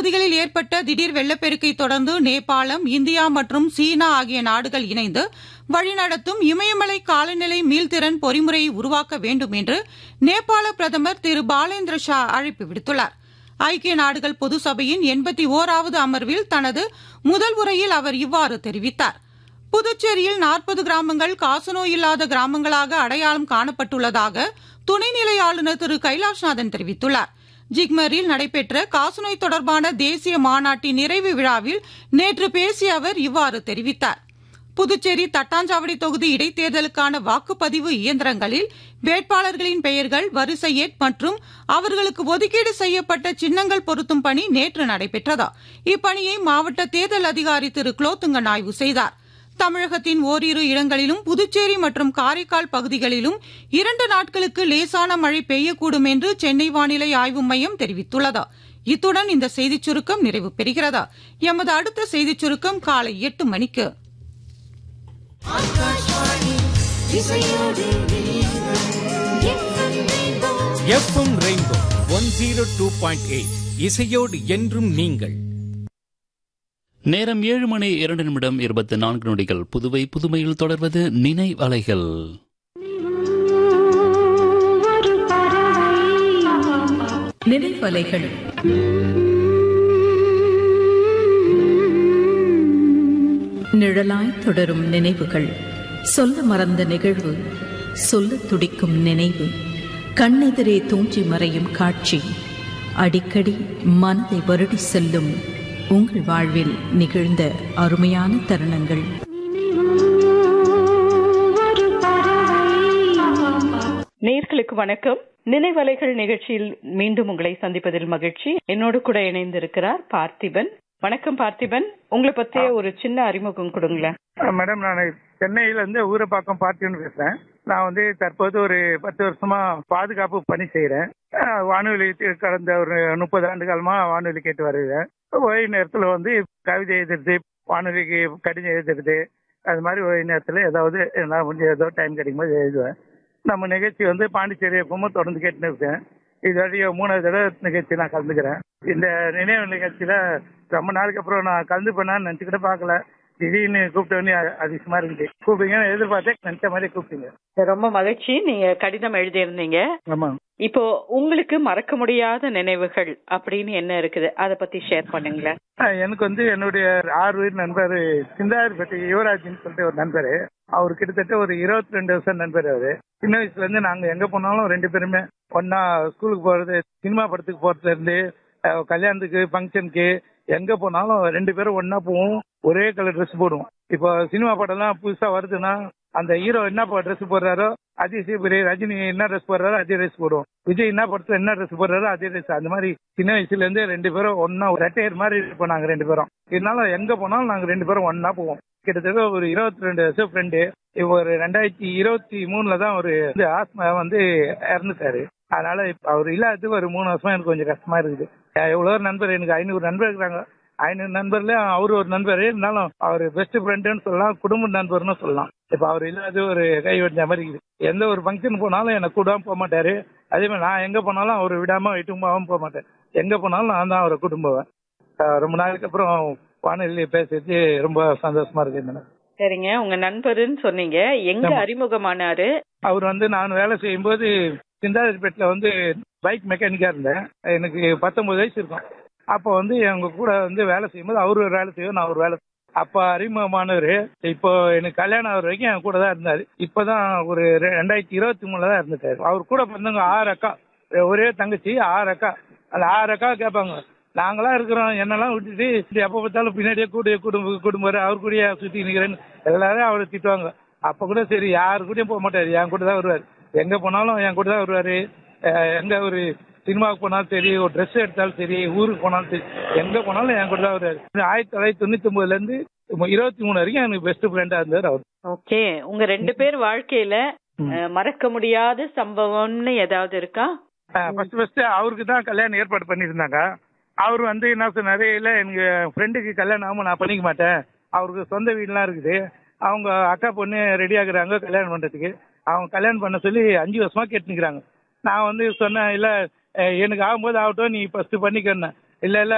பகுதிகளில் ஏற்பட்ட திடீர் வெள்ளப்பெருக்கை தொடர்ந்து நேபாளம் இந்தியா மற்றும் சீனா ஆகிய நாடுகள் இணைந்து வழிநடத்தும் இமயமலை காலநிலை மீள்திறன் பொறிமுறையை உருவாக்க வேண்டும் என்று நேபாள பிரதமர் திரு பாலேந்திர ஷா அழைப்பு விடுத்துள்ளார் ஐக்கிய நாடுகள் பொது சபையின் எண்பத்தி ஓராவது அமர்வில் தனது முதல் உரையில் அவர் இவ்வாறு தெரிவித்தார் புதுச்சேரியில் நாற்பது கிராமங்கள் காசநோய் இல்லாத கிராமங்களாக அடையாளம் காணப்பட்டுள்ளதாக துணைநிலை ஆளுநர் திரு கைலாஷ்நாதன் தெரிவித்துள்ளார் ஜிக்மரில் நடைபெற்ற காசநோய் தொடர்பான தேசிய மாநாட்டின் நிறைவு விழாவில் நேற்று பேசிய அவர் இவ்வாறு தெரிவித்தார் புதுச்சேரி தட்டாஞ்சாவடி தொகுதி இடைத்தேர்தலுக்கான வாக்குப்பதிவு இயந்திரங்களில் வேட்பாளர்களின் பெயர்கள் வரிசை எண் மற்றும் அவர்களுக்கு ஒதுக்கீடு செய்யப்பட்ட சின்னங்கள் பொருத்தும் பணி நேற்று நடைபெற்றதா இப்பணியை மாவட்ட தேர்தல் அதிகாரி திரு குலோத்துங்கன் ஆய்வு செய்தார் தமிழகத்தின் ஓரிரு இடங்களிலும் புதுச்சேரி மற்றும் காரைக்கால் பகுதிகளிலும் இரண்டு நாட்களுக்கு லேசான மழை பெய்யக்கூடும் என்று சென்னை வானிலை ஆய்வு மையம் தெரிவித்துள்ளது இத்துடன் இந்த செய்திச் சுருக்கம் நிறைவு பெறுகிறதா எமது அடுத்த செய்திச் சுருக்கம் காலை எட்டு மணிக்கு F M rainbow one zero two point eight இசையோடு என்றும் நீங்கள் நேரம் ஏழு மணி இரண்டு நிமிடம் இருபத்தி நான்கு நொடிகள் புதுவை புதுமையில் தொடர்வது நினைவலைகள் நினைவலைகள் நிழலாய் தொடரும் நினைவுகள் சொல்ல மறந்த நிகழ்வு சொல்ல துடிக்கும் நினைவு கண்ணெதிரே தூஞ்சி மறையும் காட்சி அடிக்கடி மனதை வருடி செல்லும் உங்கள் வாழ்வில் நிகழ்ந்த அருமையான தருணங்கள் நேர்களுக்கு வணக்கம் நினைவலைகள் நிகழ்ச்சியில் மீண்டும் உங்களை சந்திப்பதில் மகிழ்ச்சி என்னோடு கூட இணைந்திருக்கிறார் பார்த்திபன் வணக்கம் பார்த்திபன் உங்களை பத்திய ஒரு சின்ன அறிமுகம் கொடுங்களேன் மேடம் நான் சென்னையில இருந்து ஊரப்பாக்கம் பார்ட்டின்னு பேசுறேன் நான் வந்து தற்போது ஒரு பத்து வருஷமா பாதுகாப்பு பணி செய்யறேன் அஹ் வானொலி கடந்த ஒரு முப்பது ஆண்டு காலமா வானொலி கேட்டு வருகிறேன் ஓய்வு நேரத்துல வந்து கவிதை எழுதுறது வானொலிக்கு கடிதம் எழுதுறது அது மாதிரி ஓய்வு நேரத்துல ஏதாவது நான் முடிஞ்ச ஏதோ டைம் கிடைக்கும்போது எழுதுவேன் நம்ம நிகழ்ச்சி வந்து பாண்டிச்சேரி எப்பவும் தொடர்ந்து கேட்டுன்னு இருக்கேன் இது வரையும் மூணாவது தடவை நிகழ்ச்சி நான் கலந்துக்கிறேன் இந்த நினைவு நிகழ்ச்சியில ரொம்ப நாளுக்கு அப்புறம் நான் கலந்து பண்ணான்னு நினச்சிக்கிட்டு பார்க்கல திடீர்னு கூப்பிட்டோன்னே அதிசயமா இருக்குது கூப்பிட்டீங்கன்னு எதிர்பார்த்தேன் நினைச்ச மாதிரி கூப்பிட்டீங்க ரொம்ப மகிழ்ச்சி நீங்க கடிதம் எழுதியிருந்தீங்க ஆமா இப்போ உங்களுக்கு மறக்க முடியாத நினைவுகள் அப்படின்னு என்ன இருக்குது அத பத்தி ஷேர் பண்ணுங்களேன் ஆஹ் எனக்கு வந்து என்னுடைய ஆறு உயிர் நண்பர் சிந்தாதிரிப்பட்டி யுவராஜ்னு சொல்லிட்டு ஒரு நண்பர் அவர் கிட்டத்தட்ட ஒரு இருபத்தி ரெண்டு வருஷம் நண்பர் அவரு சின்ன வயசுல இருந்து நாங்க எங்க போனாலும் ரெண்டு பேருமே ஒன்னா ஸ்கூலுக்கு போறது சினிமா படத்துக்கு போறதுல இருந்து ஆஹ் கல்யாணத்துக்கு ஃபங்க்ஷனுக்கு எங்க போனாலும் ரெண்டு பேரும் ஒன்னா போவோம் ஒரே கலர் ட்ரெஸ் போடுவோம் இப்போ சினிமா படம்லாம் புதுசா வருதுன்னா அந்த ஹீரோ என்ன ட்ரெஸ் போடுறாரோ அதே பெரிய ரஜினி என்ன ட்ரெஸ் போடுறாரோ அதே ட்ரெஸ் போடுவோம் விஜய் என்ன படத்துல என்ன ட்ரெஸ் போடுறாரோ அதே ட்ரெஸ் அந்த மாதிரி சின்ன வயசுல இருந்தே ரெண்டு பேரும் ஒன்னா ரெட்டையர் மாதிரி இருப்போம் நாங்க ரெண்டு பேரும் இருந்தாலும் எங்க போனாலும் நாங்க ரெண்டு பேரும் ஒன்னா போவோம் கிட்டத்தட்ட ஒரு இருபத்தி ரெண்டு வருஷம் ஃப்ரெண்டு ஒரு ரெண்டாயிரத்தி இருபத்தி மூணுல தான் ஒரு வந்து ஆத்மா வந்து இறந்துட்டாரு அதனால இப்ப அவர் இல்லாததுக்கு ஒரு மூணு வருஷமா எனக்கு கொஞ்சம் கஷ்டமா இருக்குது எவ்வளவு நண்பர் எனக்கு ஐநூறு நண்பர் இருக்கிறாங்க ஐநூறு நண்பர்ல அவரு ஒரு நண்பர் இருந்தாலும் அவர் பெஸ்ட் ஃப்ரெண்டுன்னு சொல்லலாம் குடும்ப நண்பர்னு சொல்லலாம் இப்ப அவர் இல்லாத ஒரு கை வெட்ட மாதிரி இருக்குது எந்த ஒரு ஃபங்க்ஷன் போனாலும் என்னை கூடாம போக மாட்டாரு அதே மாதிரி நான் எங்க போனாலும் அவர் விடாம விட்டுமாவும் போக மாட்டேன் எங்க போனாலும் நான் தான் அவரை கூட்டும் போவேன் அஹ் ரொம்ப நாளைக்கு அப்புறம் வானொலி பேசுறது ரொம்ப சந்தோஷமா இருக்கு மேடம் சரிங்க உங்க நண்பருன்னு சொன்னீங்க எங்க ஆமா. அறிமுகமானாரு அவர் வந்து நான் வேலை செய்யும்போது சிந்தாதிரிப்பேட்டில் வந்து பைக் மெக்கானிக்கா இருந்தேன் எனக்கு பத்தொன்பது வயசு இருக்கும் அப்போ வந்து எங்க கூட வந்து வேலை செய்யும்போது அவர் ஒரு வேலை செய்வோம் நான் ஒரு வேலை அப்ப அறிமுகமானவர் இப்போ எனக்கு கல்யாணம் ஆகிற வரைக்கும் என் கூட தான் இருந்தாரு இப்பதான் ஒரு ரெ- ரெண்டாயிரத்தி இருபத்தி மூணுல தான் இருந்துட்டாரு அவர் கூட பிறந்தவங்க ஆறு அக்கா ஒரே தங்கச்சி ஆறு அக்கா அந்த ஆறு அக்கா கேட்பாங்க நாங்களாம் இருக்கிறோம் என்னெல்லாம் விட்டுட்டு எப்போ பார்த்தாலும் பின்னாடியே கூட குடும்ப குடும்பம் அவர் கூடயே சுத்தி நிக்கிறேன்னு எல்லாரும் அவரை திட்டுவாங்க அப்ப கூட சரி யாரு கூடயும் போக மாட்டாரு என் கூட தான் வருவாரு எங்க போனாலும் என் கூட தான் வருவாரு அஹ் எங்க ஒரு சினிமாவுக்கு போனாலும் சரி ஒரு ட்ரெஸ் எடுத்தாலும் சரி ஊருக்கு போனாலும் சரி எங்க போனாலும் என் கூட தான் வருவாரு ஆயிரத்தி தொள்ளாயிரத்தி தொண்ணூத்தி ஒன்பதுல இருந்து இருபத்தி மூணு வரைக்கும் எனக்கு பெஸ்ட் ஃப்ரெண்டா இருந்தார் அவர் ஓகே உங்க ரெண்டு பேர் வாழ்க்கையில அஹ், மறக்க முடியாத சம்பவம்னு ஏதாவது இருக்கா ஃபர்ஸ்ட் ஃபர்ஸ்ட் அவருக்கு தான் கல்யாணம் ஏற்பாடு பண்ணியிருந்தாங்க அவர் வந்து என்ன சொன்னாரு இல்ல எனக்கு ஃப்ரெண்டுக்கு கல்யாணம் ஆகாம நான் பண்ணிக்க மாட்டேன் அவருக்கு சொந்த வீடுலாம் இருக்குது அவங்க அக்கா பொண்ணு ரெடி ஆகுறாங்க கல்யாணம் பண்றதுக்கு அவங்க கல்யாணம் பண்ண சொல்லி அஞ்சு வருஷமா கேட்டுக்கிறாங்க நான் வந்து சொன்னேன் இல்ல அஹ் எனக்கு ஆகும்போது ஆகட்டும் நீ ஃபர்ஸ்ட் பண்ணிக்கணும் இல்ல இல்ல